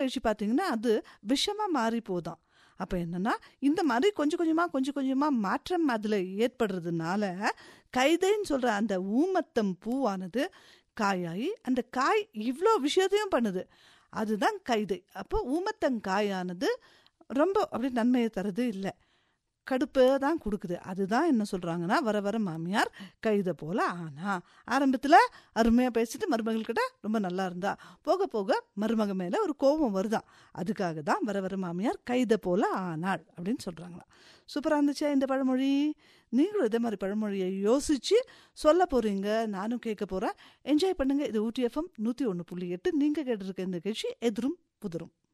கழிச்சு பார்த்தீங்கன்னா அது விஷமாக மாறி போதாம் அப்போ என்னன்னா இந்த மாதிரி கொஞ்சம் கொஞ்சமாக கொஞ்சம் கொஞ்சமாக மாற்றம் அதில் ஏற்படுறதுனால கைதைன்னு சொல்கிற அந்த ஊமத்தம் பூவானது காயாகி அந்த காய் இவ்வளோ விஷயத்தையும் பண்ணுது அதுதான் கைதை அப்போ ஊமத்தங்காயானது ரொம்ப அப்படி நன்மையை தருது இல்லை கடுப்பை தான் கொடுக்குது அதுதான் என்ன சொல்கிறாங்கன்னா வர வர மாமியார் கைதை போல ஆனா ஆரம்பத்தில் அருமையாக பேசிட்டு மருமகள்கிட்ட ரொம்ப நல்லா இருந்தா போக போக மருமக மேலே ஒரு கோபம் வருதான் அதுக்காக தான் வர வர மாமியார் கைதை போல ஆனாள் அப்படின்னு சொல்கிறாங்களாம் சூப்பராக இருந்துச்சா இந்த பழமொழி நீங்களும் இதே மாதிரி பழமொழியை யோசிச்சு சொல்ல போறீங்க நானும் கேட்க போகிறேன் என்ஜாய் பண்ணுங்க இது ஊட்டி எஃப்எம் நூற்றி ஒன்று புள்ளி எட்டு நீங்கள் கேட்டிருக்க இந்த நிகழ்ச்சி எதிரும் புதரும்